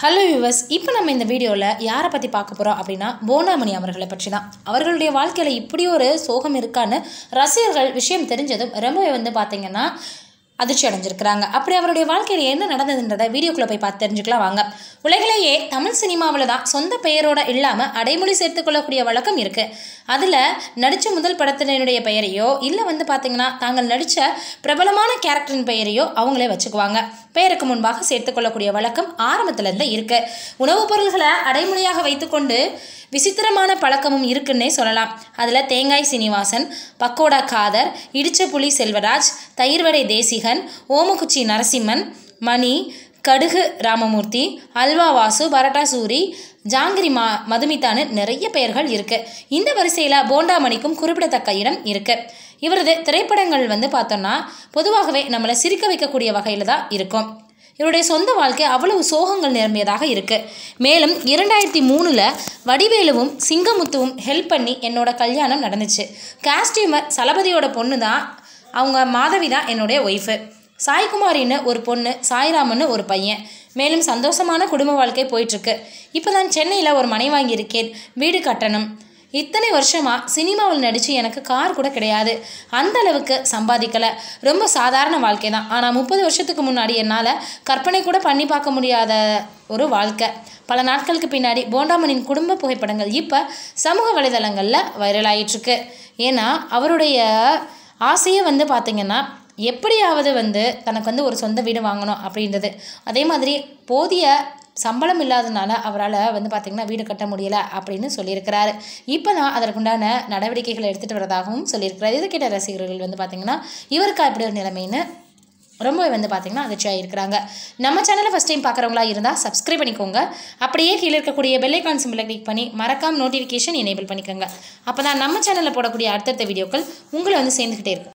hello viewers இப்போ நம்ம இந்த வீடியோவில் யாரை பற்றி பார்க்க போகிறோம் அப்படின்னா போனாமணி அவர்களை பற்றி தான் அவர்களுடைய வாழ்க்கையில் இப்படி ஒரு சோகம் இருக்கான்னு ரசிகர்கள் விஷயம் தெரிஞ்சதும் ரொம்பவே வந்து பார்த்தீங்கன்னா அதிர்ச்சி அடைஞ்சிருக்கிறாங்க அப்படி அவருடைய வாழ்க்கையில் என்ன நடந்ததுன்றதை வீடியோக்குள்ளே போய் பார்த்து தெரிஞ்சுக்கலாம் வாங்க உலகிலேயே தமிழ் சினிமாவில் தான் சொந்த பெயரோட இல்லாமல் அடைமொழி சேர்த்துக்கொள்ளக்கூடிய வழக்கம் இருக்குது அதில் நடித்த முதல் படத்தினுடைய பெயரையோ இல்லை வந்து பார்த்தீங்கன்னா தாங்கள் நடித்த பிரபலமான கேரக்டரின் பெயரையோ அவங்களே வச்சுக்குவாங்க பெயருக்கு முன்பாக சேர்த்துக்கொள்ளக்கூடிய வழக்கம் ஆரம்பத்துலேருந்து இருக்குது உணவுப் பொருள்களை அடைமொழியாக வைத்துக்கொண்டு விசித்திரமான பழக்கமும் இருக்குன்னே சொல்லலாம் அதில் தேங்காய் சீனிவாசன் பக்கோடா காதர் இடிச்ச புலி செல்வராஜ் தயிர்வடை தேசிகன் ஓமகுச்சி நரசிம்மன் மணி கடுகு ராமமூர்த்தி அல்வா வாசு பரட்டா சூரி ஜாங்கிரி மா மதுமிதான்னு நிறைய பெயர்கள் இருக்குது இந்த வரிசையில் போண்டாமணிக்கும் குறிப்பிடத்தக்க இடம் இருக்குது இவரது திரைப்படங்கள் வந்து பார்த்தோன்னா பொதுவாகவே நம்மளை சிரிக்க வைக்கக்கூடிய வகையில் தான் இருக்கும் இவருடைய சொந்த வாழ்க்கை அவ்வளவு சோகங்கள் நிரம்பியதாக இருக்குது மேலும் இரண்டாயிரத்தி மூணில் வடிவேலுவும் சிங்கமுத்துவும் ஹெல்ப் பண்ணி என்னோட கல்யாணம் நடந்துச்சு காஸ்டியூமர் சலபதியோட பொண்ணு தான் அவங்க மாதவி தான் என்னுடைய ஒய்ஃபு சாய்குமாரின்னு ஒரு பொண்ணு சாய்ராமன்னு ஒரு பையன் மேலும் சந்தோஷமான குடும்ப வாழ்க்கை போயிட்டுருக்கு இப்போ தான் சென்னையில் ஒரு மனை வாங்கியிருக்கேன் வீடு கட்டணும் இத்தனை வருஷமாக சினிமாவில் நடித்து எனக்கு கார் கூட கிடையாது அந்த அளவுக்கு சம்பாதிக்கலை ரொம்ப சாதாரண வாழ்க்கை தான் ஆனால் முப்பது வருஷத்துக்கு முன்னாடி என்னால் கற்பனை கூட பண்ணி பார்க்க முடியாத ஒரு வாழ்க்கை பல நாட்களுக்கு பின்னாடி போண்டாமனின் குடும்ப புகைப்படங்கள் இப்போ சமூக வலைதளங்களில் வைரல் ஆயிட்டுருக்கு ஏன்னா அவருடைய ஆசையே வந்து பார்த்திங்கன்னா எப்படியாவது வந்து தனக்கு வந்து ஒரு சொந்த வீடு வாங்கணும் அப்படின்றது அதே மாதிரி போதிய சம்பளம் இல்லாதனால அவரால் வந்து பார்த்திங்கன்னா வீடு கட்ட முடியலை அப்படின்னு சொல்லியிருக்கிறாரு இப்போ தான் அதற்குண்டான நடவடிக்கைகளை எடுத்துகிட்டு வரதாகவும் சொல்லியிருக்கிறார் இது கேட்ட ரசிகர்கள் வந்து பார்த்திங்கன்னா இவருக்கு அப்படி ஒரு நிலைமைன்னு ரொம்பவே வந்து பார்த்திங்கன்னா அதிர்ச்சியாக இருக்கிறாங்க நம்ம சேனலை ஃபஸ்ட் டைம் பார்க்குறவங்களா இருந்தால் சப்ஸ்கிரைப் பண்ணிக்கோங்க அப்படியே கீழே இருக்கக்கூடிய பெல்லைக்கான் சிம்பிளை கிளிக் பண்ணி மறக்காம நோட்டிஃபிகேஷன் எனேபிள் பண்ணிக்கோங்க அப்போ தான் நம்ம சேனலில் போடக்கூடிய அடுத்தடுத்த வீடியோக்கள் உங்களை வந்து சேர்ந்துக்கிட்டே இருக்கும்